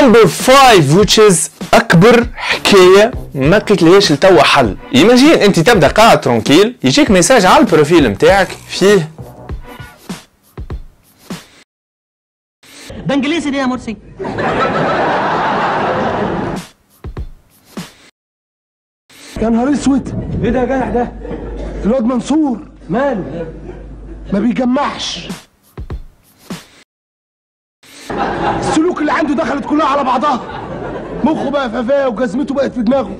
نمبر 5 which is اكبر حكايه ما لقيتلهاش لتوا حل ايماجين انت تبدا قاعد ترونكيل يجيك ميساج على البروفيل نتاعك فيه ده انجليزي دي يا مرسي يا نهار اسود ايه ده يا جدع ده الواد منصور ماله ما بيجمعش السلوك اللي عنده دخلت كلها على بعضها مخه بقى في قفاه وجزمته بقت في دماغه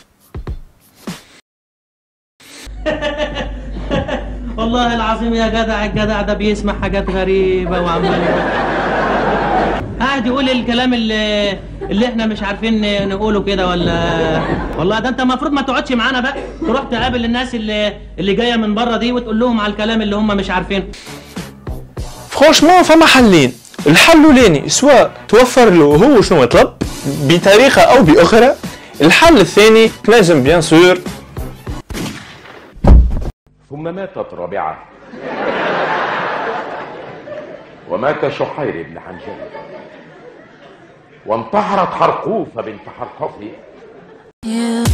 والله العظيم يا جدع الجدع ده بيسمع حاجات غريبة وعمال قاعد يقول الكلام اللي اللي احنا مش عارفين نقوله كده ولا والله ده انت المفروض ما تقعدش معانا بقى تروح تقابل الناس اللي اللي جايه من بره دي وتقول لهم على الكلام اللي هم مش عارفينه فرانشمون فما حلين الحل الاولاني سواء توفر له هو شنو يطلب بطريقه او باخرى الحل الثاني تنجم بيان سور ثم ماتت رابعة ومات شحير بن حنجل وانتحرت حرقوفة بنت حرقفي You